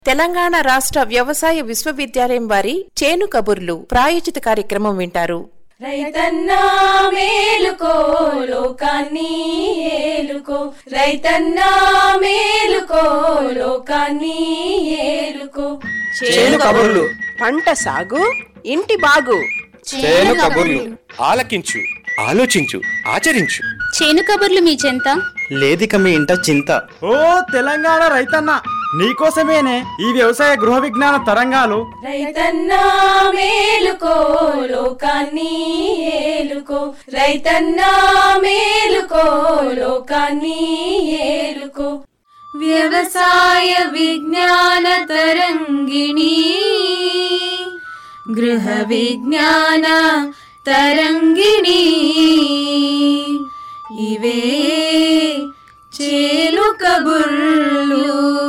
తెలంగాణ రాష్ట్ర వ్యవసాయ విశ్వవిద్యాలయం వారి చేను కబుర్లు ప్రాయోజిత కార్యక్రమం వింటారు రైతన్నా మేలుకో లోకాన్ని ఏలుకో రైతన్నా మేలుకో లోకాన్ని ఏలుకో చేను కబుర్లు పంట సాగు ఇంటి బాగు చేను కబుర్లు ఆలకించు ఆలోచించు ఆచరించు చేను కబుర్లు మీ చెంత లేదిక మీ ఇంట చింత ఓ తెలంగాణ రైతన్న నీకోసమేనే ఈ వ్యవసాయ గృహ విజ్ఞాన తరంగాలు రైతన్నా మేలుకో లోకాన్ని ఏలుకో రైతన్నా మేలుకో లోకాన్ని ఏలుకో వ్యవసాయ విజ్ఞాన తరంగిణి గృహ విజ్ఞాన తరంగిణి ఇవే చేలు కబుర్లు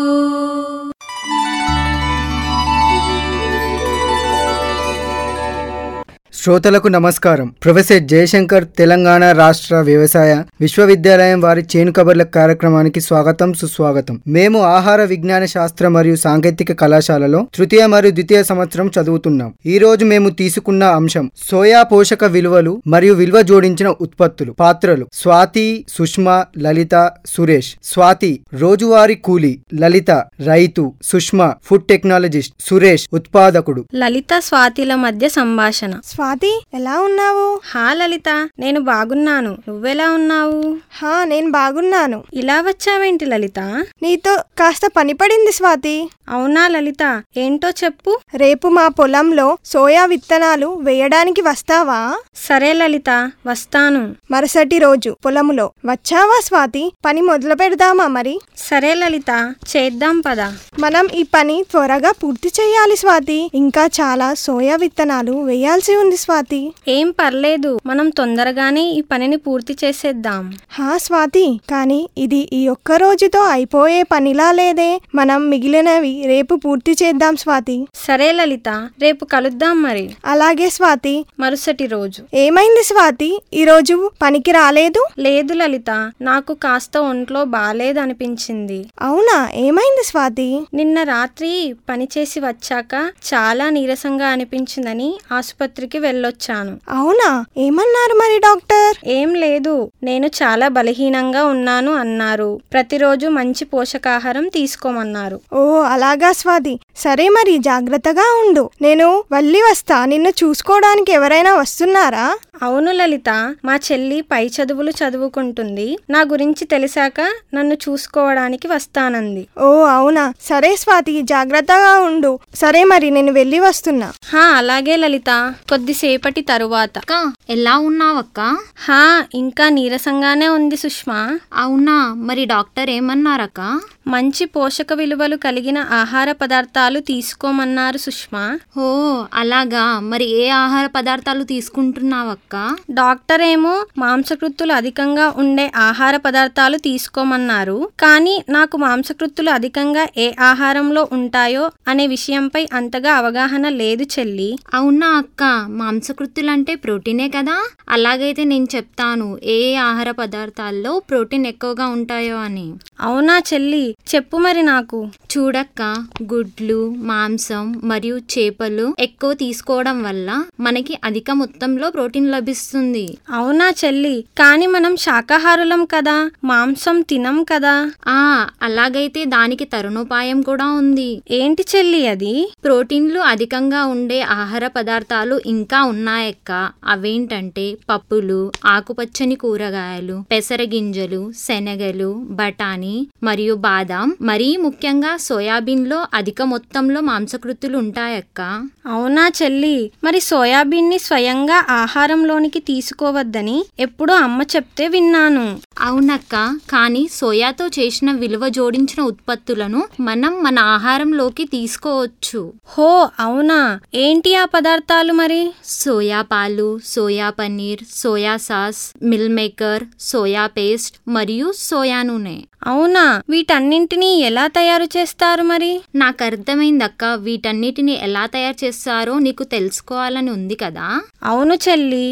శ్రోతలకు నమస్కారం ప్రొఫెసర్ జయశంకర్ తెలంగాణ రాష్ట్ర వ్యవసాయ విశ్వవిద్యాలయం వారి చేను కబర్ల కార్యక్రమానికి స్వాగతం సుస్వాగతం మేము ఆహార విజ్ఞాన శాస్త్ర మరియు సాంకేతిక కళాశాలలో తృతీయ మరియు ద్వితీయ సంవత్సరం చదువుతున్నాం ఈ రోజు మేము తీసుకున్న అంశం సోయా పోషక విలువలు మరియు విలువ జోడించిన ఉత్పత్తులు పాత్రలు స్వాతి సుష్మా లలిత సురేష్ స్వాతి రోజువారీ కూలీ లలిత రైతు సుష్మా ఫుడ్ టెక్నాలజిస్ట్ సురేష్ ఉత్పాదకుడు లలిత స్వాతిల మధ్య సంభాషణ స్వాతి ఎలా ఉన్నావు హా లలిత నేను బాగున్నాను నువ్వెలా ఉన్నావు హా నేను బాగున్నాను ఇలా వచ్చావేంటి లలిత నీతో కాస్త పని పడింది స్వాతి అవునా లలిత ఏంటో చెప్పు రేపు మా పొలంలో సోయా విత్తనాలు వేయడానికి వస్తావా సరే లలిత వస్తాను మరుసటి రోజు పొలములో వచ్చావా స్వాతి పని మొదలు పెడదామా మరి సరే లలిత చేద్దాం పద మనం ఈ పని త్వరగా పూర్తి చేయాలి స్వాతి ఇంకా చాలా సోయా విత్తనాలు వేయాల్సి ఉంది స్వాతి ఏం పర్లేదు మనం తొందరగానే ఈ పనిని పూర్తి చేసేద్దాం హా స్వాతి కానీ ఇది ఈ ఒక్క రోజుతో అయిపోయే పనిలా లేదే మనం మిగిలినవి రేపు పూర్తి చేద్దాం స్వాతి సరే లలిత రేపు కలుద్దాం మరి అలాగే స్వాతి మరుసటి రోజు ఏమైంది స్వాతి ఈరోజు పనికి రాలేదు లేదు లలిత నాకు కాస్త ఒంట్లో బాలేదనిపించింది అవునా ఏమైంది స్వాతి నిన్న రాత్రి పనిచేసి వచ్చాక చాలా నీరసంగా అనిపించిందని ఆసుపత్రికి వెళ్ళొచ్చాను అవునా ఏమన్నారు మరి డాక్టర్ ఏం లేదు నేను చాలా బలహీనంగా ఉన్నాను అన్నారు ప్రతిరోజు మంచి పోషకాహారం తీసుకోమన్నారు ఓ అలాగా స్వాతి సరే మరి జాగ్రత్తగా ఉండు నేను వల్లి వస్తా నిన్ను చూసుకోవడానికి ఎవరైనా వస్తున్నారా అవును లలిత మా చెల్లి పై చదువులు చదువుకుంటుంది నా గురించి తెలిసాక నన్ను చూసుకోవడానికి వస్తానంది ఓ అవునా సరే స్వాతి జాగ్రత్తగా ఉండు సరే మరి నేను వెళ్ళి వస్తున్నా హా అలాగే లలిత కొద్దిసేపటి తరువాత అక్క ఎలా ఉన్నావక్క హా ఇంకా నీరసంగానే ఉంది సుష్మా అవునా మరి డాక్టర్ ఏమన్నారక్క మంచి పోషక విలువలు కలిగిన ఆహార పదార్థాలు తీసుకోమన్నారు సుష్మా ఓ అలాగా మరి ఏ ఆహార పదార్థాలు తీసుకుంటున్నావక్క డాక్టర్ ఏమో మాంసకృత్తులు అధికంగా ఉండే ఆహార పదార్థాలు తీసుకోమన్నారు కానీ నాకు మాంసకృత్తులు అధికంగా ఏ ఆహారంలో ఉంటాయో అనే విషయంపై అంతగా అవగాహన లేదు చెల్లి అవునా అక్క మాంసకృత్తులంటే ప్రోటీనే కదా అలాగైతే నేను చెప్తాను ఏ ఏ ఆహార పదార్థాల్లో ప్రోటీన్ ఎక్కువగా ఉంటాయో అని అవునా చెల్లి చెప్పు మరి నాకు చూడక్క గుడ్లు మాంసం మరియు చేపలు ఎక్కువ తీసుకోవడం వల్ల మనకి అధిక మొత్తంలో ప్రోటీన్ లభిస్తుంది అవునా చెల్లి కానీ మనం శాకాహారులం కదా మాంసం తినం కదా ఆ అలాగైతే దానికి తరుణోపాయం కూడా ఉంది ఏంటి చెల్లి అది ప్రోటీన్లు అధికంగా ఉండే ఆహార పదార్థాలు ఇంకా ఉన్నాయక్క అవేంటంటే పప్పులు ఆకుపచ్చని కూరగాయలు పెసరగింజలు శనగలు బఠానీ మరియు బాదాం మరీ ముఖ్యంగా సోయాబీన్లో అధిక మొత్తంలో మాంసకృతులు ఉంటాయక్క అవునా చెల్లి మరి సోయాబీన్ ని స్వయంగా ఆహారంలోనికి తీసుకోవద్దని ఎప్పుడూ అమ్మ చెప్తే విన్నాను అవునక్క కానీ సోయాతో చేసిన విలువ జోడించిన ఉత్పత్తులను మనం మన ఆహారంలోకి తీసుకోవచ్చు హో అవునా ఏంటి ఆ పదార్థాలు మరి సోయా పాలు soya paneer soya sauce meal maker soya paste మరియు సోయా నూనె అవునా వీటన్నింటినీ ఎలా తయారు చేస్తారు మరి నాకు అర్థమైందక్క వీటన్నిటిని ఎలా తయారు చేస్తారో నీకు తెలుసుకోవాలని ఉంది కదా అవును చెల్లి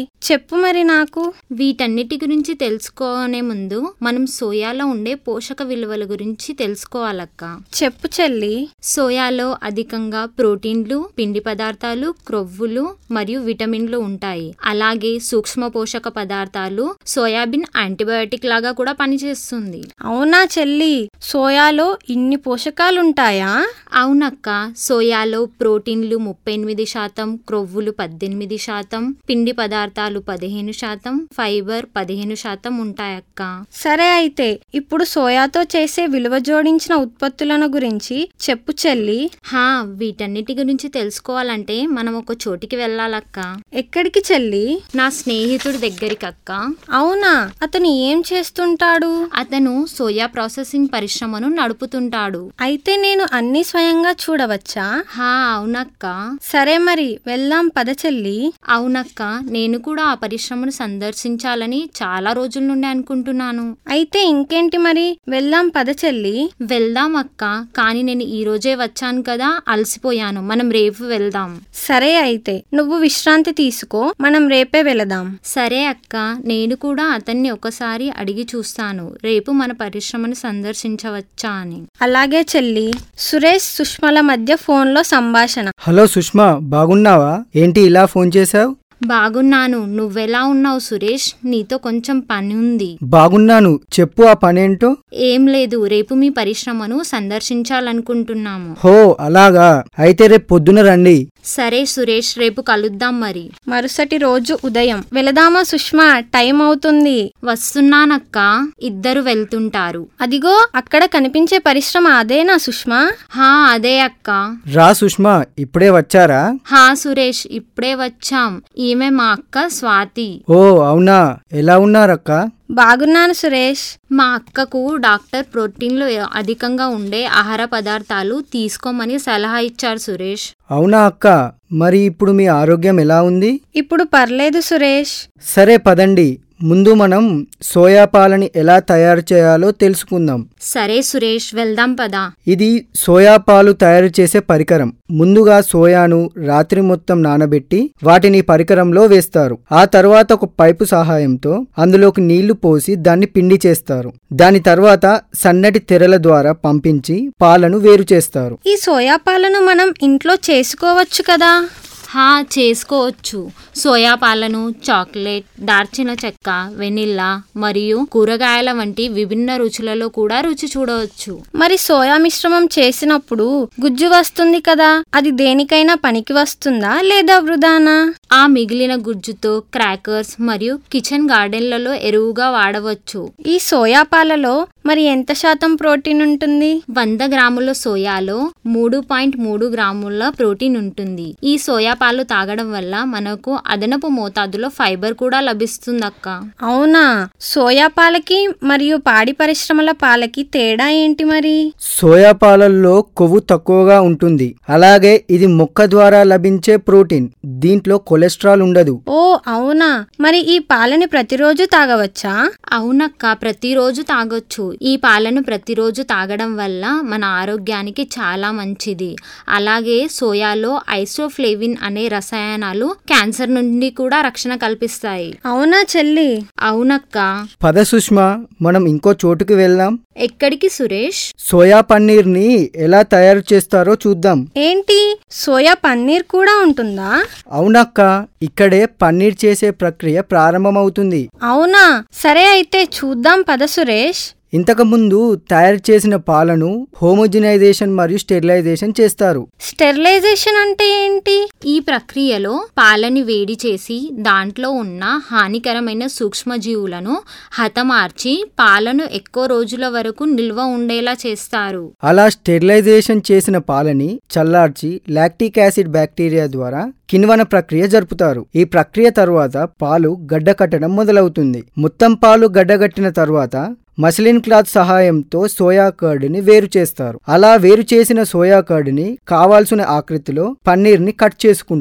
చెప్పు మరి నాకు వీటన్నిటి గురించి తెలుసుకోనే ముందు మనం సోయాలో ఉండే పోషక విలువల గురించి తెలుసుకోవాలక్క చెప్పు చెల్లి సోయాలో అధికంగా ప్రోటీన్లు పిండి పదార్థాలు క్రొవ్వులు మరియు విటమిన్లు ఉంటాయి అలాగే సూక్ష్మ పోషక పదార్థాలు సోయాబీన్ యాంటీబయాటిక్ లాగా కూడా పనిచేస్తుంది అవునా చెల్లి సోయాలో ఇన్ని పోషకాలుంటాయా అవునక్క సోయాలో ప్రోటీన్లు ముప్పై ఎనిమిది శాతం క్రొవ్వులు పద్దెనిమిది శాతం పిండి పదార్థాలు పదిహేను శాతం ఫైబర్ పదిహేను శాతం ఉంటాయక్క సరే అయితే ఇప్పుడు సోయాతో చేసే విలువ జోడించిన ఉత్పత్తులను గురించి చెప్పు చెల్లి హా వీటన్నిటి గురించి తెలుసుకోవాలంటే మనం ఒక చోటికి వెళ్ళాలక్క ఎక్కడికి చెల్లి నా స్నేహితుడి దగ్గరికి అక్క అవునా అతను ఏం చేస్తుంటాడు అతను సోయా ప్రాసెసింగ్ పరిశ్రమను నడుపుతుంటాడు అయితే నేను అన్ని స్వయంగా చూడవచ్చా హా అవునక్క సరే మరి వెళ్దాం పద చెల్లి అవునక్క నేను కూడా ఆ పరిశ్రమను సందర్శించాలని చాలా రోజుల నుండి అనుకుంటున్నాను అయితే ఇంకేంటి మరి వెళ్దాం పద చెల్లి వెళ్దాం అక్క కానీ నేను ఈ రోజే వచ్చాను కదా అలసిపోయాను మనం రేపు వెళ్దాం సరే అయితే నువ్వు విశ్రాంతి తీసుకో మనం రేపే వెళదాం సరే అక్క నేను కూడా అతన్ని ఒకసారి అడిగి చూస్తాను రేపు మన పరిశ్రమను సందర్శించవచ్చా అని అలాగే చెల్లి సురేష్ సుష్మల మధ్య ఫోన్లో సంభాషణ హలో సుష్మా బాగున్నావా ఏంటి ఇలా ఫోన్ చేశావు బాగున్నాను నువ్వెలా ఉన్నావు సురేష్ నీతో కొంచెం పని ఉంది బాగున్నాను చెప్పు ఆ పనేంటో ఏం లేదు రేపు మీ పరిశ్రమను సందర్శించాలనుకుంటున్నాము హో అలాగా అయితే రేపు పొద్దున రండి సరే సురేష్ రేపు కలుద్దాం మరి మరుసటి రోజు ఉదయం వెళదామా సుష్మా టైం అవుతుంది వస్తున్నానక్క ఇద్దరు వెళ్తుంటారు అదిగో అక్కడ కనిపించే పరిశ్రమ అదేనా సుష్మా హా అదే అక్క రా సుష్మా ఇప్పుడే వచ్చారా హా సురేష్ ఇప్పుడే వచ్చాం ఈమె మా అక్క స్వాతి ఓ అవునా ఎలా ఉన్నారక్క బాగున్నాను సురేష్ మా అక్కకు డాక్టర్ ప్రోటీన్లు అధికంగా ఉండే ఆహార పదార్థాలు తీసుకోమని సలహా ఇచ్చారు సురేష్ అవునా అక్క మరి ఇప్పుడు మీ ఆరోగ్యం ఎలా ఉంది ఇప్పుడు పర్లేదు సురేష్ సరే పదండి ముందు మనం సోయా పాలని ఎలా తయారు చేయాలో తెలుసుకుందాం సరే సురేష్ వెళ్దాం పదా ఇది సోయా పాలు తయారు చేసే పరికరం ముందుగా సోయాను రాత్రి మొత్తం నానబెట్టి వాటిని పరికరంలో వేస్తారు ఆ తర్వాత ఒక పైపు సహాయంతో అందులోకి నీళ్లు పోసి దాన్ని పిండి చేస్తారు దాని తర్వాత సన్నటి తెరల ద్వారా పంపించి పాలను వేరు చేస్తారు ఈ సోయా పాలను మనం ఇంట్లో చేసుకోవచ్చు కదా హా చేసుకోవచ్చు సోయా పాలను చాక్లెట్ దార్చిన చెక్క వెనిల్లా మరియు కూరగాయల వంటి విభిన్న రుచులలో కూడా రుచి చూడవచ్చు మరి సోయా మిశ్రమం చేసినప్పుడు గుజ్జు వస్తుంది కదా అది దేనికైనా పనికి వస్తుందా లేదా వృధానా ఆ మిగిలిన గుజ్జుతో క్రాకర్స్ మరియు కిచెన్ గార్డెన్లలో ఎరువుగా వాడవచ్చు ఈ సోయా పాలలో మరి ఎంత శాతం ప్రోటీన్ ఉంటుంది వంద గ్రాముల సోయాలో మూడు పాయింట్ మూడు గ్రాముల ప్రోటీన్ ఉంటుంది ఈ సోయా పాలు తాగడం వల్ల మనకు అదనపు మోతాదులో ఫైబర్ కూడా లభిస్తుంది అక్క అవునా సోయా పాలకి మరియు పాడి పరిశ్రమల పాలకి తేడా ఏంటి మరి సోయా పాలల్లో కొవ్వు తక్కువగా ఉంటుంది అలాగే ఇది మొక్క ద్వారా లభించే ప్రోటీన్ దీంట్లో కొలెస్ట్రాల్ ఉండదు ఓ అవునా మరి ఈ పాలని ప్రతిరోజు తాగవచ్చా అవునక్క ప్రతిరోజు తాగొచ్చు ఈ పాలను ప్రతిరోజు తాగడం వల్ల మన ఆరోగ్యానికి చాలా మంచిది అలాగే సోయాలో ఐసోఫ్లేవిన్ అనే రసాయనాలు క్యాన్సర్ నుండి కూడా రక్షణ కల్పిస్తాయి అవునా చెల్లి అవునక్క పద సుష్మా మనం ఇంకో చోటుకి వెళ్దాం ఎక్కడికి సురేష్ సోయా పన్నీర్ని ఎలా తయారు చేస్తారో చూద్దాం ఏంటి సోయా పన్నీర్ కూడా ఉంటుందా అవునక్క ఇక్కడే పన్నీర్ చేసే ప్రక్రియ ప్రారంభమవుతుంది అవునా సరే అయితే చూద్దాం పద సురేష్ ఇంతకుముందు తయారు చేసిన పాలను హోమోజినైజేషన్ మరియు స్టెరిలైజేషన్ చేస్తారు స్టెరిలైజేషన్ అంటే ఏంటి ఈ ప్రక్రియలో పాలని వేడి చేసి దాంట్లో ఉన్న హానికరమైన సూక్ష్మజీవులను హతమార్చి పాలను ఎక్కువ రోజుల వరకు నిల్వ ఉండేలా చేస్తారు అలా స్టెరిలైజేషన్ చేసిన పాలని చల్లార్చి లాక్టిక్ యాసిడ్ బ్యాక్టీరియా ద్వారా కిణ్వన ప్రక్రియ జరుపుతారు ఈ ప్రక్రియ తరువాత పాలు గడ్డకట్టడం మొదలవుతుంది మొత్తం పాలు గడ్డగట్టిన తరువాత మసిలిన్ క్లాత్ సహాయంతో సోయా కర్డ్ని వేరు చేస్తారు అలా వేరు చేసిన సోయా కర్డ్ని కావాల్సిన ఆకృతిలో పన్నీర్ని కట్ చేసుకుంటారు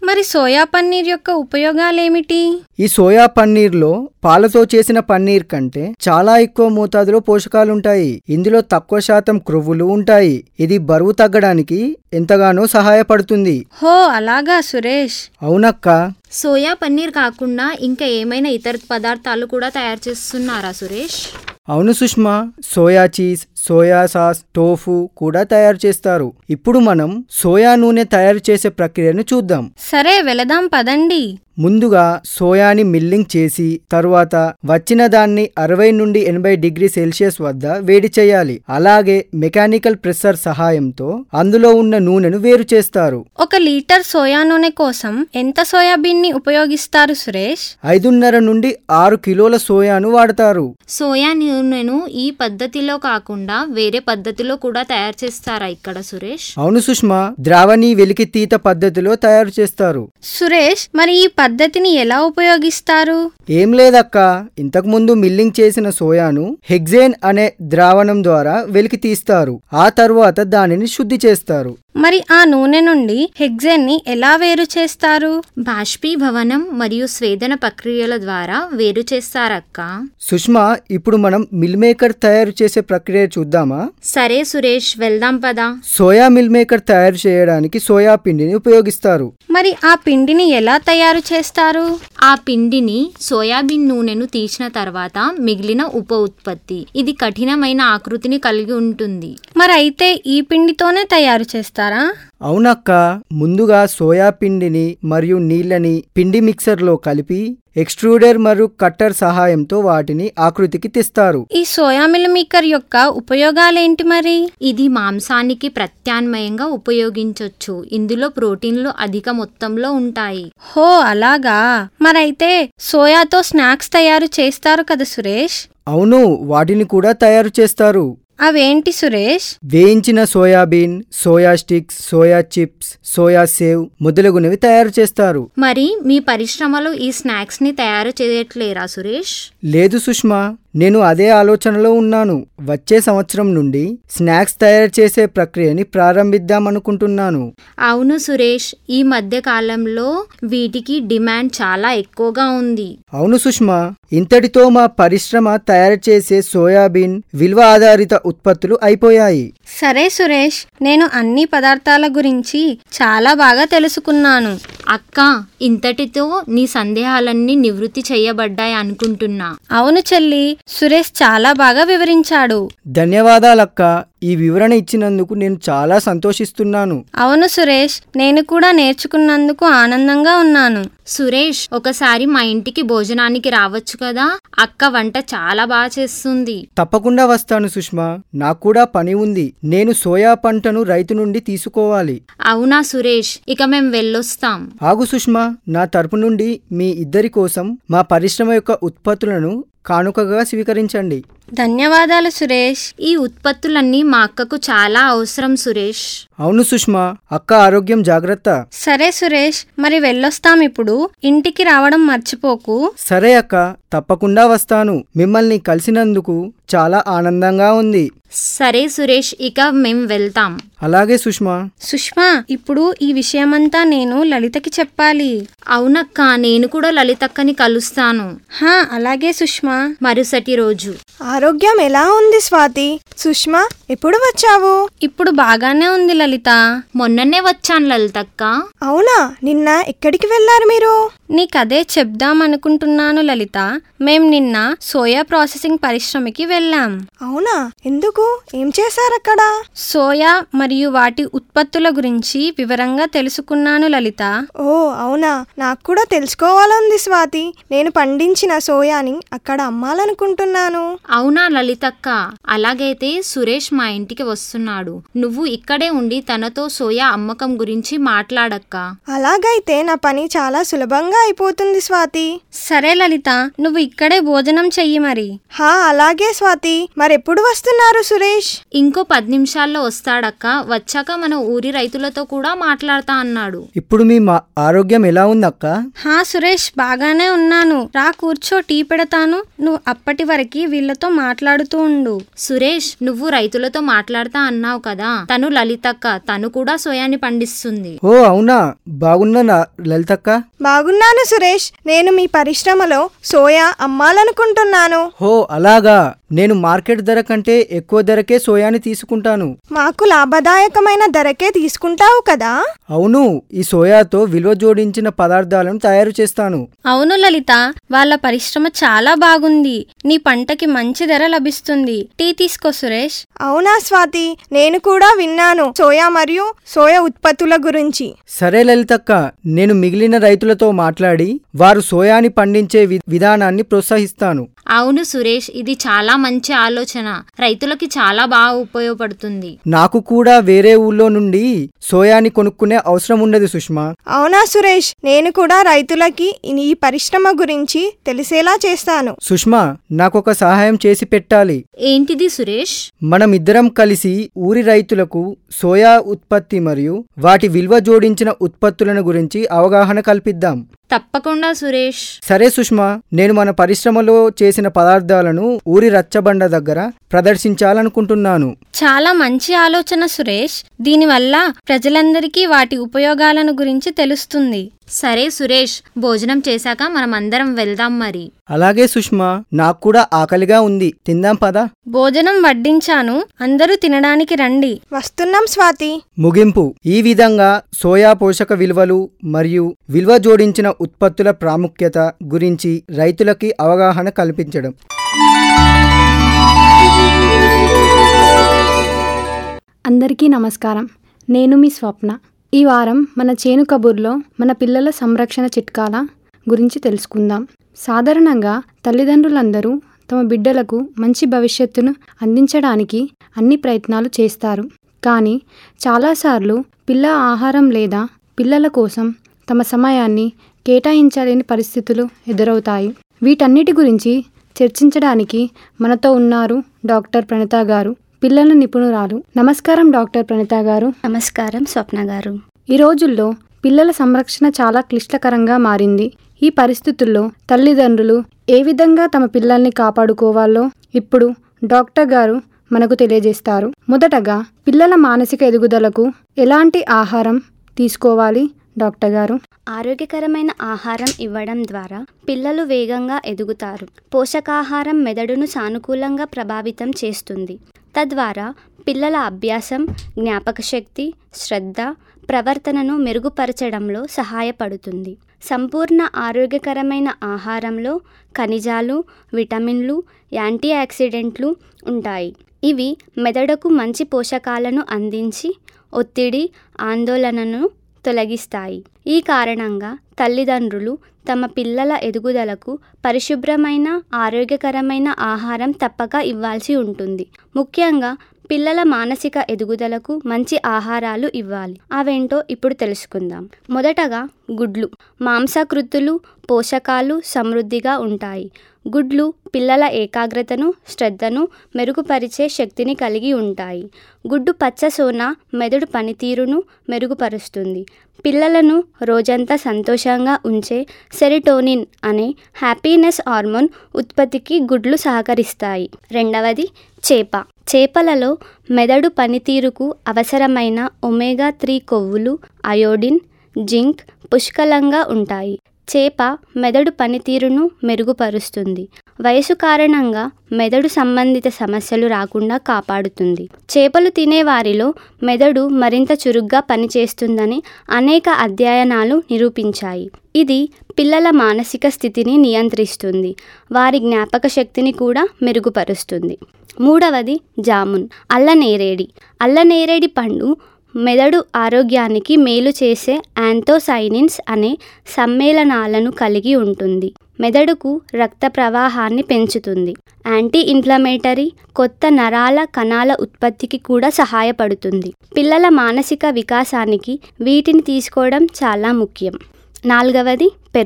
మరి సోయా పన్నీర్ యొక్క ఉపయోగాలేమిటి ఈ సోయా పన్నీర్లో పాలతో చేసిన పన్నీర్ కంటే చాలా ఎక్కువ మోతాదులో పోషకాలుంటాయి ఇందులో తక్కువ శాతం క్రొవ్వులు ఉంటాయి ఇది బరువు తగ్గడానికి ఎంతగానో సహాయపడుతుంది హో అలాగా సురేష్ అవునక్క సోయా పన్నీర్ కాకుండా ఇంకా ఏమైనా ఇతర పదార్థాలు కూడా తయారు చేస్తున్నారా సురేష్ అవును Sushma soya cheese soya sauce tofu కూడా తయారు చేస్తారు ఇప్పుడు మనం సోయా నూనె తయారు చేసే ప్రక్రియను చూద్దాం సరే వెళదాం పదండి ముందుగా సోయాని మిల్లింగ్ చేసి తరువాత వచ్చిన దాన్ని అరవై నుండి ఎనభై డిగ్రీ సెల్సియస్ వద్ద వేడి చేయాలి అలాగే మెకానికల్ ప్రెషర్ సహాయంతో అందులో ఉన్న నూనెను వేరు చేస్తారు ఒక లీటర్ సోయా నూనె కోసం ఎంత సోయాబీన్ ని ఉపయోగిస్తారు సురేష్ ఐదున్నర నుండి ఆరు కిలోల సోయాను వాడతారు సోయా నూనెను ఈ పద్ధతిలో కాకుండా వేరే పద్ధతిలో కూడా తయారు చేస్తారా ఇక్కడ సురేష్ అవును సుష్మా ద్రావణి వెలికితీత పద్ధతిలో తయారు చేస్తారు సురేష్ మరి ఈ పద్ధతిని ఎలా ఉపయోగిస్తారు ఏం లేదక్క ఇంతకుముందు మిల్లింగ్ చేసిన సోయాను హెగ్జేన్ అనే ద్రావణం ద్వారా వెలికి తీస్తారు ఆ తరువాత దానిని శుద్ధి చేస్తారు మరి ఆ నూనె నుండి హెగ్జెన్ ని ఎలా వేరు చేస్తారు బాష్పీభవనం మరియు స్వేదన ప్రక్రియల ద్వారా వేరు చేస్తారక్క సుష్మా ఇప్పుడు మనం మిల్ మేకర్ తయారు చేసే ప్రక్రియ చూద్దామా సరే సురేష్ వెళ్దాం పదా సోయా మిల్ మేకర్ తయారు చేయడానికి సోయా పిండిని ఉపయోగిస్తారు మరి ఆ పిండిని ఎలా తయారు చేస్తారు ఆ పిండిని సోయాబీన్ నూనెను తీసిన తర్వాత మిగిలిన ఉప ఉత్పత్తి ఇది కఠినమైన ఆకృతిని కలిగి ఉంటుంది మరి అయితే ఈ పిండితోనే తయారు చేస్తారా అవునక్క ముందుగా సోయా పిండిని మరియు నీళ్ళని పిండి మిక్సర్లో కలిపి ఎక్స్ట్రూడర్ మరియు కట్టర్ సహాయంతో వాటిని ఆకృతికి తెస్తారు ఈ సోయా మిల్ మేకర్ యొక్క ఉపయోగాలేంటి మరి ఇది మాంసానికి ప్రత్యామ్నాయంగా ఉపయోగించొచ్చు ఇందులో ప్రోటీన్లు అధిక మొత్తంలో ఉంటాయి హో అలాగా మరైతే సోయాతో స్నాక్స్ తయారు చేస్తారు కదా సురేష్ అవును వాటిని కూడా తయారు చేస్తారు అవేంటి సురేష్ వేయించిన soybean soya sticks soya chips soya sev మొదలగునవి తయారు చేస్తారు మరి మీ పరిశ్రమలో ఈ స్నాక్స్ ని తయారు చేయట్లేరా సురేష్ లేదు సుష్మా నేను అదే ఆలోచనలో ఉన్నాను వచ్చే సంవత్సరం నుండి స్నాక్స్ తయారు చేసే ప్రక్రియని ప్రారంభిద్దామనుకుంటున్నాను అవును సురేష్ ఈ మధ్య కాలంలో వీటికి డిమాండ్ చాలా ఎక్కువగా ఉంది అవును సుష్మా ఇంతటితో మా పరిశ్రమ తయారు చేసే సోయాబీన్ విలువ ఆధారిత ఉత్పత్తులు అయిపోయాయి సరే సురేష్ నేను అన్ని పదార్థాల గురించి చాలా బాగా తెలుసుకున్నాను అక్క ఇంతటితో నీ సందేహాలన్నీ నివృత్తి చేయబడ్డాయి అనుకుంటున్నా అవును చెల్లి సురేష్ చాలా బాగా వివరించాడు ధన్యవాదాలక్క ఈ వివరణ ఇచ్చినందుకు నేను చాలా సంతోషిస్తున్నాను అవును సురేష్ నేను కూడా నేర్చుకున్నందుకు ఆనందంగా ఉన్నాను సురేష్ ఒకసారి మా ఇంటికి భోజనానికి రావచ్చు కదా అక్క వంట చాలా బాగా చేస్తుంది తప్పకుండా వస్తాను సుష్మా నాకు కూడా పని ఉంది నేను సోయా పంటను రైతు నుండి తీసుకోవాలి అవునా సురేష్ ఇక మేం వెళ్ళొస్తాం ఆగు సుష్మా నా తరపు నుండి మీ ఇద్దరి కోసం మా పరిశ్రమ యొక్క ఉత్పత్తులను కానుకగా స్వీకరించండి ధన్యవాదాలు సురేష్ ఈ ఉత్పత్తులన్నీ మా అక్కకు చాలా అవసరం సురేష్ అవును సుష్మా అక్క ఆరోగ్యం జాగ్రత్త సరే సురేష్ మరి వెళ్ళొస్తాం ఇప్పుడు ఇంటికి రావడం మర్చిపోకు సరే అక్క తప్పకుండా వస్తాను మిమ్మల్ని కలిసినందుకు చాలా ఆనందంగా ఉంది సరే సురేష్ ఇక మేం వెళ్తాం అలాగే సుష్మా సుష్మా ఇప్పుడు ఈ విషయమంతా నేను లలితకి చెప్పాలి అవునక్క నేను కూడా లలితక్కని కలుస్తాను హా అలాగే సుష్మా మరుసటి రోజు ఆరోగ్యం ఎలా ఉంది స్వాతి సుష్మా ఎప్పుడు వచ్చావు ఇప్పుడు బాగానే ఉంది లలిత మొన్ననే వచ్చాను లలితక్క అవునా నిన్న ఎక్కడికి వెళ్ళారు మీరు నీకదే చెప్దామనుకుంటున్నాను లలిత మేం నిన్న సోయా ప్రాసెసింగ్ పరిశ్రమకి వెళ్ళాం అవునా ఎందుకు ఏం చేశారక్కడ సోయా మరియు వాటి ఉత్పత్తుల గురించి వివరంగా తెలుసుకున్నాను లలిత ఓ అవునా నాకు కూడా తెలుసుకోవాలంది స్వాతి నేను పండించిన సోయాని అక్కడ అమ్మాలనుకుంటున్నాను అవునా లలితక్క అలాగైతే సురేష్ మా ఇంటికి వస్తున్నాడు నువ్వు ఇక్కడే ఉండి తనతో సోయా అమ్మకం గురించి మాట్లాడక్క అలాగైతే నా పని చాలా సులభంగా అయిపోతుంది స్వాతి సరే లలిత నువ్వు ఇక్కడే భోజనం చెయ్యి మరి హా అలాగే స్వాతి మరెప్పుడు వస్తున్నారు సురేష్ ఇంకో పది నిమిషాల్లో వస్తాడక్క వచ్చాక మన ఊరి రైతులతో కూడా మాట్లాడతా అన్నాడు ఇప్పుడు మీ మా ఆరోగ్యం ఎలా ఉందక్క హా సురేష్ బాగానే ఉన్నాను రా కూర్చో టీ పెడతాను నువ్వు అప్పటి వరకు వీళ్ళతో మాట్లాడుతూ ఉండు సురేష్ నువ్వు రైతులతో మాట్లాడతా అన్నావు కదా తను లలితక్క తను కూడా సోయాని పండిస్తుంది ఓ అవునా బాగున్నా లలితక్క బాగున్నాను సురేష్ నేను మీ పరిశ్రమలో సోయా అమ్మాలనుకుంటున్నాను హో అలాగా నేను మార్కెట్ ధర కంటే ఎక్కువ ధరకే సోయాని తీసుకుంటాను మాకు లాభదాయకమైన ధరకే తీసుకుంటావు కదా అవును ఈ సోయాతో విలువ జోడించిన పదార్థాలను తయారు చేస్తాను అవును లలిత వాళ్ళ పరిశ్రమ చాలా బాగుంది నీ పంటకి మంచి ధర లభిస్తుంది టీ తీసుకో సురేష్ అవునా స్వాతి నేను కూడా విన్నాను సోయా మరియు సోయా ఉత్పత్తుల గురించి సరే లలితక్క నేను మిగిలిన రైతులతో మాట్లాడి వారు సోయాని పండించే వి- విధానాన్ని ప్రోత్సహిస్తాను అవును సురేష్ ఇది చాలా మంచి ఆలోచన రైతులకి చాలా బాగా ఉపయోగపడుతుంది నాకు కూడా వేరే ఊళ్ళో నుండి సోయాని కొనుక్కునే అవసరం ఉండదు సుష్మా అవునా సురేష్ నేను కూడా రైతులకి ఈ పరిశ్రమ గురించి తెలిసేలా చేస్తాను సుష్మా నాకొక సహాయం చేసి పెట్టాలి ఏంటిది సురేష్ మనం ఇద్దరం కలిసి ఊరి రైతులకు సోయా ఉత్పత్తి మరియు వాటి విలువ జోడించిన ఉత్పత్తులను గురించి అవగాహన కల్పిద్దాం తప్పకుండా సురేష్ సరే సుష్మా నేను మన పరిశ్రమలో చేసిన పదార్థాలను ఊరి రచ్చబండ దగ్గర ప్రదర్శించాలనుకుంటున్నాను చాలా మంచి ఆలోచన సురేష్ దీనివల్ల ప్రజలందరికీ వాటి ఉపయోగాలను గురించి తెలుస్తుంది సరే సురేష్ భోజనం చేశాక మనం అందరం వెళ్దాం మరి అలాగే సుష్మా నాకు కూడా ఆకలిగా ఉంది తిందాం పదా భోజనం వడ్డించాను అందరూ తినడానికి రండి వస్తున్నాం స్వాతి ముగింపు ఈ విధంగా సోయా పోషక విలువలు మరియు విలువ జోడించిన ఉత్పత్తుల ప్రాముఖ్యత గురించి రైతులకి అవగాహన కల్పించడం అందరికీ నమస్కారం నేను మీ స్వప్న ఈ వారం మన చేను కబుర్లో మన పిల్లల సంరక్షణ చిట్కాల గురించి తెలుసుకుందాం సాధారణంగా తల్లిదండ్రులందరూ తమ బిడ్డలకు మంచి భవిష్యత్తును అందించడానికి అన్ని ప్రయత్నాలు చేస్తారు కానీ చాలాసార్లు పిల్ల ఆహారం లేదా పిల్లల కోసం తమ సమయాన్ని కేటాయించలేని పరిస్థితులు ఎదురవుతాయి వీటన్నిటి గురించి చర్చించడానికి మనతో ఉన్నారు డాక్టర్ ప్రణిత గారు పిల్లల నిపుణురాలు నమస్కారం డాక్టర్ ప్రణిత గారు నమస్కారం స్వప్న గారు ఈ రోజుల్లో పిల్లల సంరక్షణ చాలా క్లిష్టకరంగా మారింది ఈ పరిస్థితుల్లో తల్లిదండ్రులు ఏ విధంగా తమ పిల్లల్ని కాపాడుకోవాలో ఇప్పుడు డాక్టర్ గారు మనకు తెలియజేస్తారు మొదటగా పిల్లల మానసిక ఎదుగుదలకు ఎలాంటి ఆహారం తీసుకోవాలి డాక్టర్ గారు ఆరోగ్యకరమైన ఆహారం ఇవ్వడం ద్వారా పిల్లలు వేగంగా ఎదుగుతారు పోషకాహారం మెదడును సానుకూలంగా ప్రభావితం చేస్తుంది తద్వారా పిల్లల అభ్యాసం జ్ఞాపకశక్తి శ్రద్ధ ప్రవర్తనను మెరుగుపరచడంలో సహాయపడుతుంది సంపూర్ణ ఆరోగ్యకరమైన ఆహారంలో ఖనిజాలు విటమిన్లు యాంటీ ఆక్సిడెంట్లు ఉంటాయి ఇవి మెదడుకు మంచి పోషకాలను అందించి ఒత్తిడి ఆందోళనను తొలగిస్తాయి ఈ కారణంగా తల్లిదండ్రులు తమ పిల్లల ఎదుగుదలకు పరిశుభ్రమైన ఆరోగ్యకరమైన ఆహారం తప్పక ఇవ్వాల్సి ఉంటుంది ముఖ్యంగా పిల్లల మానసిక ఎదుగుదలకు మంచి ఆహారాలు ఇవ్వాలి అవేంటో ఇప్పుడు తెలుసుకుందాం మొదటగా గుడ్లు మాంసకృతులు పోషకాలు సమృద్ధిగా ఉంటాయి గుడ్లు పిల్లల ఏకాగ్రతను శ్రద్ధను మెరుగుపరిచే శక్తిని కలిగి ఉంటాయి గుడ్డు పచ్చ సోన మెదడు పనితీరును మెరుగుపరుస్తుంది పిల్లలను రోజంతా సంతోషంగా ఉంచే సెరిటోనిన్ అనే హ్యాపీనెస్ హార్మోన్ ఉత్పత్తికి గుడ్లు సహకరిస్తాయి రెండవది చేప చేపలలో మెదడు పనితీరుకు అవసరమైన ఒమేగా త్రీ కొవ్వులు అయోడిన్ జింక్ పుష్కలంగా ఉంటాయి చేప మెదడు పనితీరును మెరుగుపరుస్తుంది వయసు కారణంగా మెదడు సంబంధిత సమస్యలు రాకుండా కాపాడుతుంది చేపలు తినే వారిలో మెదడు మరింత చురుగ్గా పనిచేస్తుందని అనేక అధ్యయనాలు నిరూపించాయి ఇది పిల్లల మానసిక స్థితిని నియంత్రిస్తుంది వారి జ్ఞాపక శక్తిని కూడా మెరుగుపరుస్తుంది మూడవది జామున్ అల్లనేరేడి అల్లనేరేడి పండు మెదడు ఆరోగ్యానికి మేలు చేసే యాంథోసైనిన్స్ అనే సమ్మేళనాలను కలిగి ఉంటుంది మెదడుకు రక్త ప్రవాహాన్ని పెంచుతుంది యాంటీ ఇన్ఫ్లమేటరీ కొత్త నరాల కణాల ఉత్పత్తికి కూడా సహాయపడుతుంది పిల్లల మానసిక వికాసానికి వీటిని తీసుకోవడం చాలా ముఖ్యం నాలుగవది పెరుగు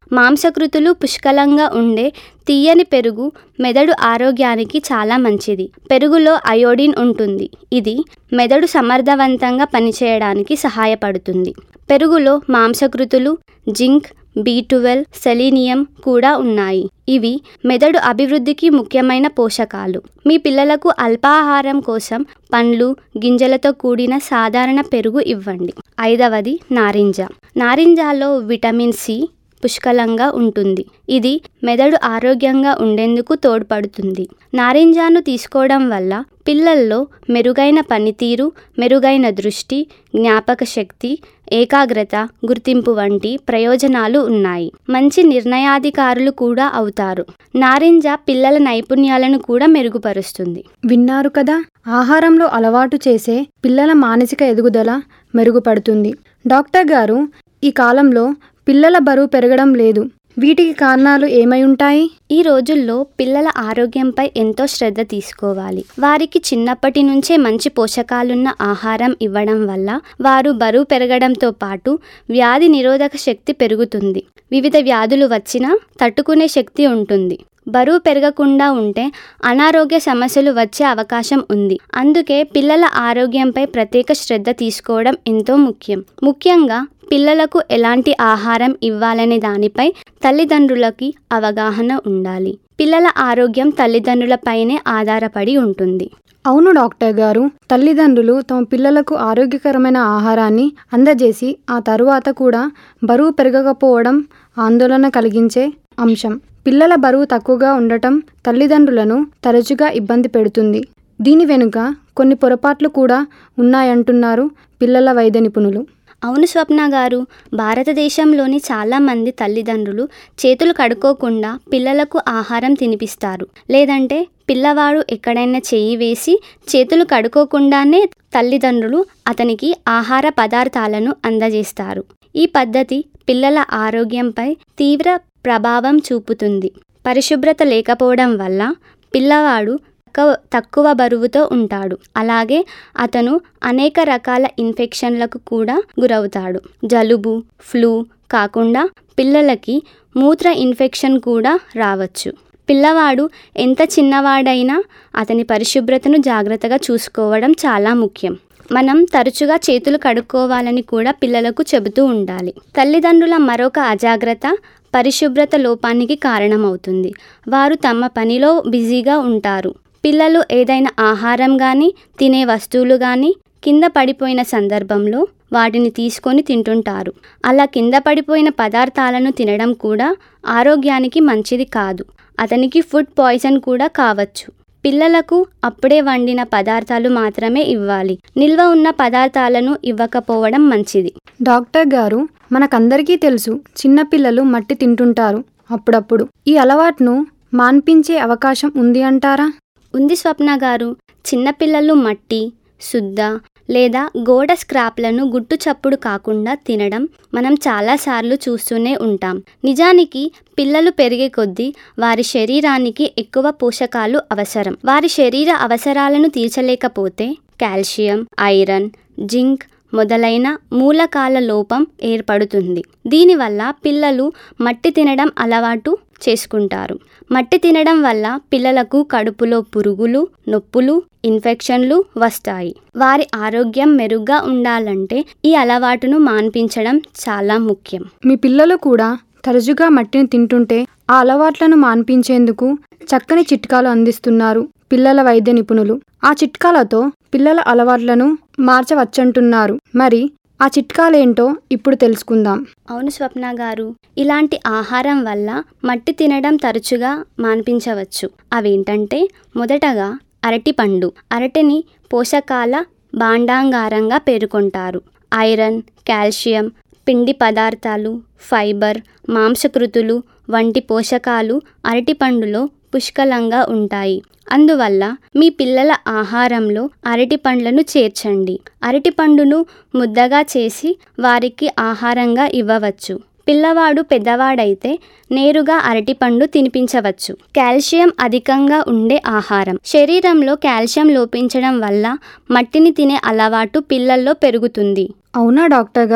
మాంసకృతులు పుష్కలంగా ఉండే తీయని పెరుగు మెదడు ఆరోగ్యానికి చాలా మంచిది పెరుగులో అయోడిన్ ఉంటుంది ఇది మెదడు సమర్థవంతంగా పనిచేయడానికి సహాయపడుతుంది పెరుగులో మాంసకృతులు జింక్ బి ట్వెల్వ్ సెలీనియం కూడా ఉన్నాయి ఇవి మెదడు అభివృద్ధికి ముఖ్యమైన పోషకాలు మీ పిల్లలకు అల్పాహారం కోసం పండ్లు గింజలతో కూడిన సాధారణ పెరుగు ఇవ్వండి ఐదవది నారింజ నారింజలో విటమిన్ సి పుష్కలంగా ఉంటుంది ఇది మెదడు ఆరోగ్యంగా ఉండేందుకు తోడ్పడుతుంది నారింజాను తీసుకోవడం వల్ల పిల్లల్లో మెరుగైన పనితీరు మెరుగైన దృష్టి జ్ఞాపక శక్తి ఏకాగ్రత గుర్తింపు వంటి ప్రయోజనాలు ఉన్నాయి మంచి నిర్ణయాధికారులు కూడా అవుతారు నారింజ పిల్లల నైపుణ్యాలను కూడా మెరుగుపరుస్తుంది విన్నారు కదా ఆహారంలో అలవాటు చేసే పిల్లల మానసిక ఎదుగుదల మెరుగుపడుతుంది డాక్టర్ గారు ఈ కాలంలో పిల్లల బరువు పెరగడం లేదు వీటికి కారణాలు ఏమై ఉంటాయి ఈ రోజుల్లో పిల్లల ఆరోగ్యంపై ఎంతో శ్రద్ధ తీసుకోవాలి వారికి చిన్నప్పటి నుంచే మంచి పోషకాలున్న ఆహారం ఇవ్వడం వల్ల వారు బరువు పెరగడంతో పాటు వ్యాధి నిరోధక శక్తి పెరుగుతుంది వివిధ వ్యాధులు వచ్చినా తట్టుకునే శక్తి ఉంటుంది బరువు పెరగకుండా ఉంటే అనారోగ్య సమస్యలు వచ్చే అవకాశం ఉంది అందుకే పిల్లల ఆరోగ్యంపై ప్రత్యేక శ్రద్ధ తీసుకోవడం ఎంతో ముఖ్యం ముఖ్యంగా పిల్లలకు ఎలాంటి ఆహారం ఇవ్వాలనే దానిపై తల్లిదండ్రులకి అవగాహన ఉండాలి పిల్లల ఆరోగ్యం తల్లిదండ్రులపైనే ఆధారపడి ఉంటుంది అవును డాక్టర్ గారు తల్లిదండ్రులు తమ పిల్లలకు ఆరోగ్యకరమైన ఆహారాన్ని అందజేసి ఆ తరువాత కూడా బరువు పెరగకపోవడం ఆందోళన కలిగించే అంశం పిల్లల బరువు తక్కువగా ఉండటం తల్లిదండ్రులను తరచుగా ఇబ్బంది పెడుతుంది దీని వెనుక కొన్ని పొరపాట్లు కూడా ఉన్నాయంటున్నారు పిల్లల వైద్య నిపుణులు అవును స్వప్న గారు భారతదేశంలోని చాలామంది తల్లిదండ్రులు చేతులు కడుక్కోకుండా పిల్లలకు ఆహారం తినిపిస్తారు లేదంటే పిల్లవాడు ఎక్కడైనా చెయ్యి వేసి చేతులు కడుక్కోకుండానే తల్లిదండ్రులు అతనికి ఆహార పదార్థాలను అందజేస్తారు ఈ పద్ధతి పిల్లల ఆరోగ్యంపై తీవ్ర ప్రభావం చూపుతుంది పరిశుభ్రత లేకపోవడం వల్ల పిల్లవాడు తక్కువ తక్కువ బరువుతో ఉంటాడు అలాగే అతను అనేక రకాల ఇన్ఫెక్షన్లకు కూడా గురవుతాడు జలుబు ఫ్లూ కాకుండా పిల్లలకి మూత్ర ఇన్ఫెక్షన్ కూడా రావచ్చు పిల్లవాడు ఎంత చిన్నవాడైనా అతని పరిశుభ్రతను జాగ్రత్తగా చూసుకోవడం చాలా ముఖ్యం మనం తరచుగా చేతులు కడుక్కోవాలని కూడా పిల్లలకు చెబుతూ ఉండాలి తల్లిదండ్రుల మరొక అజాగ్రత్త పరిశుభ్రత లోపానికి కారణమవుతుంది వారు తమ పనిలో బిజీగా ఉంటారు పిల్లలు ఏదైనా ఆహారం కానీ తినే వస్తువులు కానీ కింద పడిపోయిన సందర్భంలో వాటిని తీసుకొని తింటుంటారు అలా కింద పడిపోయిన పదార్థాలను తినడం కూడా ఆరోగ్యానికి మంచిది కాదు అతనికి ఫుడ్ పాయిజన్ కూడా కావచ్చు పిల్లలకు అప్పుడే వండిన పదార్థాలు మాత్రమే ఇవ్వాలి నిల్వ ఉన్న పదార్థాలను ఇవ్వకపోవడం మంచిది డాక్టర్ గారు మనకందరికీ తెలుసు చిన్నపిల్లలు మట్టి తింటుంటారు అప్పుడప్పుడు ఈ అలవాటును మాన్పించే అవకాశం ఉంది అంటారా ఉంది స్వప్న గారు చిన్నపిల్లలు మట్టి శుద్ధ లేదా గోడ స్క్రాప్లను గుట్టు చప్పుడు కాకుండా తినడం మనం చాలాసార్లు చూస్తూనే ఉంటాం నిజానికి పిల్లలు పెరిగే కొద్దీ వారి శరీరానికి ఎక్కువ పోషకాలు అవసరం వారి శరీర అవసరాలను తీర్చలేకపోతే కాల్షియం ఐరన్ జింక్ మొదలైన మూలకాల లోపం ఏర్పడుతుంది దీనివల్ల పిల్లలు మట్టి తినడం అలవాటు చేసుకుంటారు మట్టి తినడం వల్ల పిల్లలకు కడుపులో పురుగులు నొప్పులు ఇన్ఫెక్షన్లు వస్తాయి వారి ఆరోగ్యం మెరుగ్గా ఉండాలంటే ఈ అలవాటును మాన్పించడం చాలా ముఖ్యం మీ పిల్లలు కూడా తరచుగా మట్టిని తింటుంటే ఆ అలవాట్లను మాన్పించేందుకు చక్కని చిట్కాలు అందిస్తున్నారు పిల్లల వైద్య నిపుణులు ఆ చిట్కాలతో పిల్లల అలవాట్లను మార్చవచ్చంటున్నారు మరి ఆ చిట్కాలేంటో ఇప్పుడు తెలుసుకుందాం అవును స్వప్న గారు ఇలాంటి ఆహారం వల్ల మట్టి తినడం తరచుగా మాన్పించవచ్చు అవేంటంటే మొదటగా అరటిపండు అరటిని పోషకాల భాండాంగారంగా పేర్కొంటారు ఐరన్ కాల్షియం పిండి పదార్థాలు ఫైబర్ మాంసకృతులు వంటి పోషకాలు అరటిపండులో పుష్కలంగా ఉంటాయి అందువల్ల మీ పిల్లల ఆహారంలో అరటి పండ్లను చేర్చండి అరటిపండును ముద్దగా చేసి వారికి ఆహారంగా ఇవ్వవచ్చు పిల్లవాడు పెద్దవాడైతే నేరుగా అరటిపండు తినిపించవచ్చు కాల్షియం అధికంగా ఉండే ఆహారం శరీరంలో కాల్షియం లోపించడం వల్ల మట్టిని తినే అలవాటు పిల్లల్లో పెరుగుతుంది అవునా డాక్టర్ గారు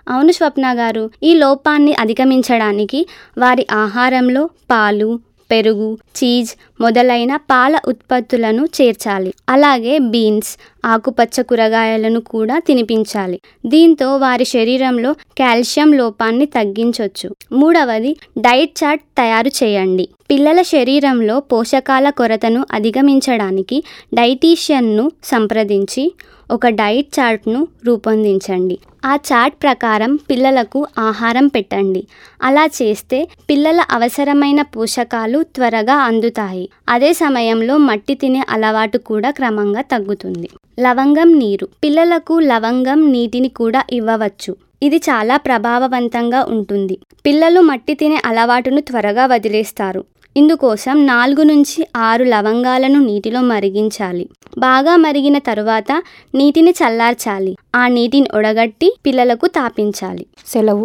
అవును స్వప్న గారు ఈ లోపాన్ని అధిగమించడానికి వారి ఆహారంలో పాలు పెరుగు చీజ్ మొదలైన పాల ఉత్పత్తులను చేర్చాలి అలాగే బీన్స్ ఆకుపచ్చ కూరగాయలను కూడా తినిపించాలి దీంతో వారి శరీరంలో కాల్షియం లోపాన్ని తగ్గించవచ్చు మూడవది డైట్ చార్ట్ తయారు చేయండి పిల్లల శరీరంలో పోషకాల కొరతను అధిగమించడానికి డైటీషియన్ను సంప్రదించి ఒక డైట్ చార్ట్ను రూపొందించండి ఆ చార్ట్ ప్రకారం పిల్లలకు ఆహారం పెట్టండి అలా చేస్తే పిల్లల అవసరమైన పోషకాలు త్వరగా అందుతాయి అదే సమయంలో మట్టి తినే అలవాటు కూడా క్రమంగా తగ్గుతుంది లవంగం నీరు పిల్లలకు లవంగం నీటిని కూడా ఇవ్వవచ్చు ఇది చాలా ప్రభావవంతంగా ఉంటుంది పిల్లలు మట్టి తినే అలవాటును త్వరగా వదిలేస్తారు ఇందుకోసం నాలుగు నుంచి ఆరు లవంగాలను నీటిలో మరిగించాలి బాగా మరిగిన తరువాత నీటిని చల్లార్చాలి ఆ నీటిని ఒడగట్టి పిల్లలకు తాపించాలి సెలవు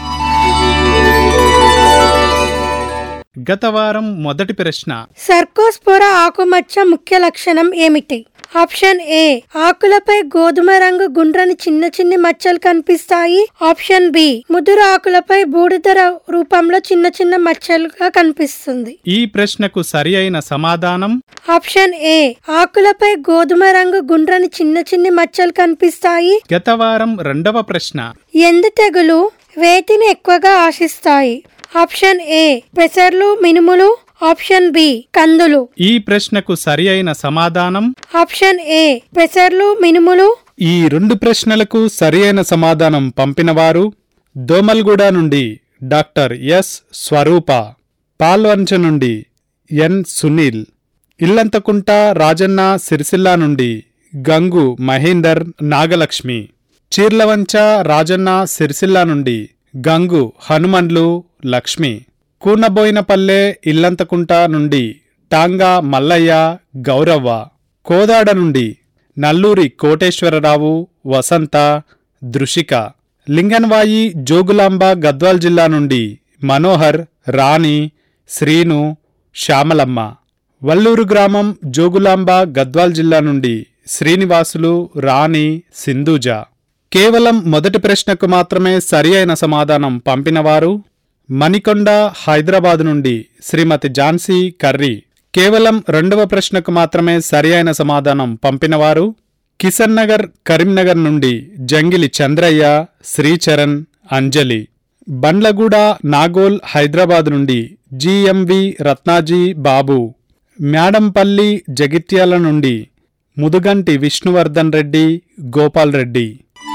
గత వారం మొదటి ప్రశ్న సర్కోస్పోర ఆకుమచ్చ ముఖ్య లక్షణం ఏమిటి ఆప్షన్ ఏ ఆకులపై గోధుమ రంగు గుండ్రని చిన్న చిన్ని మచ్చలు కనిపిస్తాయి ఆప్షన్ బి ముదురు ఆకులపై బూడిద ర- రూపంలో చిన్న చిన్న మచ్చలుగా కనిపిస్తుంది ఈ ప్రశ్నకు సరి అయిన సమాధానం ఆప్షన్ ఏ ఆకులపై గోధుమ రంగు గుండ్రని చిన్న చిన్ని మచ్చలు కనిపిస్తాయి గత వారం రెండవ ప్రశ్న ఎండు తెగులు వేటిని ఎక్కువగా ఆశిస్తాయి ఆప్షన్ ఏ పెసర్లు మినుములు ఆప్షన్ బి కందులు ఈ ప్రశ్నకు సరి అయిన సమాధానం ఆప్షన్ ఏ పెసర్లు మినుములు ఈ రెండు ప్రశ్నలకు సరి అయిన సమాధానం పంపినవారు దోమల్గూడ నుండి డాక్టర్ ఎస్ స్వరూప పాల్వంచ నుండి ఎన్ సునీల్ ఇల్లంతకుంట రాజన్న సిరిసిల్ల నుండి గంగు మహేందర్ నాగలక్ష్మి చీర్లవంచ రాజన్న సిరిసిల్ల నుండి గంగు హనుమండ్లు లక్ష్మి కూనబోయినపల్లె ఇల్లంతకుంట నుండి టాంగా మల్లయ్య గౌరవ్వ కోదాడ నుండి నల్లూరి కోటేశ్వరరావు వసంత దృషిక లింగన్వాయి జోగులాంబ గద్వాల్ జిల్లా నుండి మనోహర్ రాణి శ్రీను శ్యామలమ్మ వల్లూరు గ్రామం జోగులాంబ గద్వాల్ జిల్లా నుండి శ్రీనివాసులు రాణి సింధూజ కేవలం మొదటి ప్రశ్నకు మాత్రమే సరి అయిన సమాధానం పంపినవారు మణికొండ హైదరాబాద్ నుండి శ్రీమతి ఝాన్సీ కర్రీ కేవలం రెండవ ప్రశ్నకు మాత్రమే సరి అయిన సమాధానం పంపినవారు కిషన్ నగర్ కరీంనగర్ నుండి జంగిలి చంద్రయ్య శ్రీచరణ్ అంజలి బండ్లగూడ నాగోల్ హైదరాబాద్ నుండి జిఎంవి రత్నాజీ బాబు మేడంపల్లి జగిత్యాల నుండి ముదుగంటి విష్ణువర్ధన్ రెడ్డి గోపాల్ రెడ్డి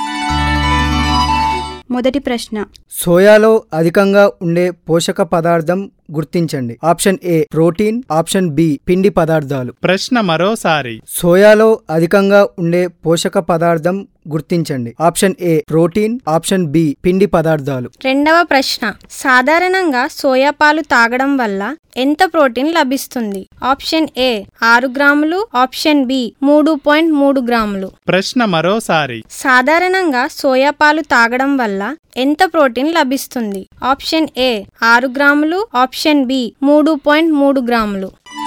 మొదటి ప్రశ్న సోయాలో అధికంగా ఉండే పోషక పదార్థం గుర్తించండి option A protein option B పిండి పదార్థాలు ప్రశ్న మరోసారి సోయాలో అధికంగా ఉండే పోషక పదార్థం గుర్తించండి option A protein option B పిండి పదార్థాలు రెండవ ప్రశ్న సాధారణంగా సోయా పాలు తాగడం వల్ల ఎంత ప్రోటీన్ లభిస్తుంది ఆప్షన్ ఏ ఆరు గ్రాములు ఆప్షన్ బి మూడు పాయింట్ మూడు గ్రాములు ప్రశ్న మరోసారి సాధారణంగా సోయా పాలు తాగడం వల్ల ఎంత ప్రోటీన్ లభిస్తుంది ఆప్షన్ ఏ ఆరు గ్రాములు ఆప్షన్ బి మూడు పాయింట్ మూడు గ్రాములు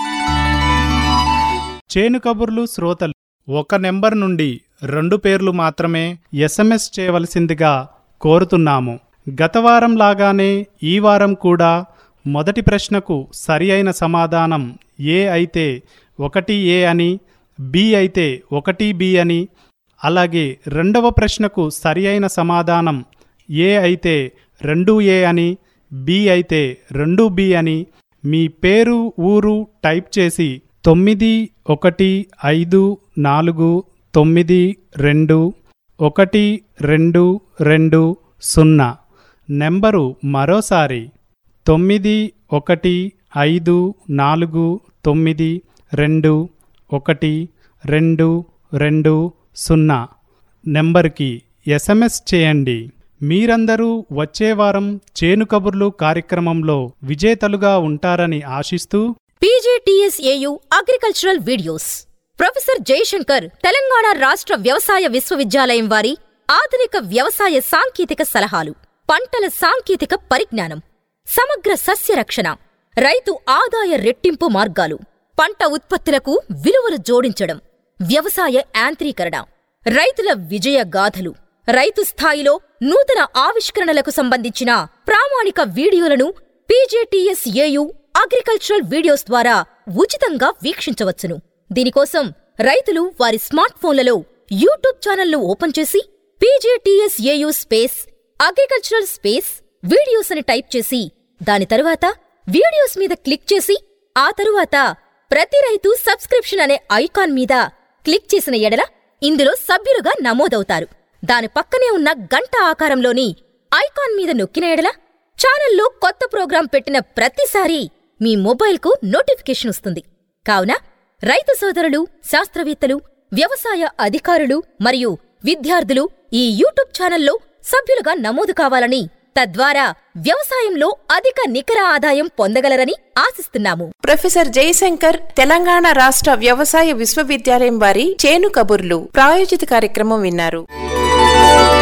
చేను కబుర్లు శ్రోతలు ఒక నెంబర్ నుండి రెండు పేర్లు మాత్రమే ఎస్ఎంఎస్ చేయవలసిందిగా కోరుతున్నాము గత వారం లాగానే ఈ వారం కూడా మొదటి ప్రశ్నకు సరి అయిన సమాధానం ఏ అయితే ఒకటి ఏ అని బి అయితే ఒకటి బి అని అలాగే రెండవ ప్రశ్నకు సరి అయిన సమాధానం ఏ అయితే రెండు ఏ అని బి అయితే రెండు బి అని మీ పేరు ఊరు టైప్ చేసి తొమ్మిది ఒకటి ఐదు నాలుగు తొమ్మిది రెండు ఒకటి రెండు రెండు సున్నా నెంబరు మరోసారి తొమ్మిది ఒకటి ఐదు నాలుగు తొమ్మిది రెండు ఒకటి రెండు రెండు సున్నా నెంబర్కి ఎస్ఎంఎస్ చేయండి మీరందరూ వచ్చే వారం చేను కబుర్లు కార్యక్రమంలో విజేతలుగా ఉంటారని ఆశిస్తూ P G T S A U agricultural videos professor Jayashankar Telangana రాష్ట్ర వ్యవసాయ విశ్వవిద్యాలయం వారి ఆధునిక వ్యవసాయ సాంకేతిక సలహాలు పంటల సాంకేతిక పరిజ్ఞానం సమగ్ర సస్య రక్షణ రైతు ఆదాయ రెట్టింపు మార్గాలు పంట ఉత్పత్తులకు విలువలు జోడించడం వ్యవసాయ యాంత్రీకరణ రైతుల విజయ గాథలు రైతు స్థాయిలో నూతన ఆవిష్కరణలకు సంబంధించిన ప్రామాణిక వీడియోలను పీజేటీఎస్ ఏయు అగ్రికల్చరల్ వీడియోస్ ద్వారా ఉచితంగా వీక్షించవచ్చును దీనికోసం రైతులు వారి స్మార్ట్ ఫోన్లలో యూట్యూబ్ ఛానల్ను ఓపెన్ చేసి P J T S A U space agricultural space videos అని టైప్ చేసి దాని తరువాత వీడియోస్ మీద క్లిక్ చేసి ఆ తరువాత ప్రతి రైతు సబ్స్క్రిప్షన్ అనే ఐకాన్ మీద క్లిక్ చేసిన ఎడల ఇందులో సభ్యులుగా నమోదవుతారు దాని పక్కనే ఉన్న గంట ఆకారంలోని ఐకాన్ మీద నొక్కిన ఎడల ఛానల్లో కొత్త ప్రోగ్రాం పెట్టిన ప్రతిసారి మీ మొబైల్కు నోటిఫికేషన్ వస్తుంది కావున రైతు సోదరులు శాస్త్రవేత్తలు వ్యవసాయ అధికారులు మరియు విద్యార్థులు ఈ యూట్యూబ్ ఛానల్లో సభ్యులుగా నమోదు కావాలని తద్వారా వ్యవసాయంలో అధిక నికర ఆదాయం పొందగలరని ఆశిస్తున్నాము ప్రొఫెసర్ జయశంకర్ తెలంగాణ రాష్ట్ర వ్యవసాయ విశ్వవిద్యాలయం వారి చేను కబుర్లు ప్రాయోజిత కార్యక్రమం విన్నారు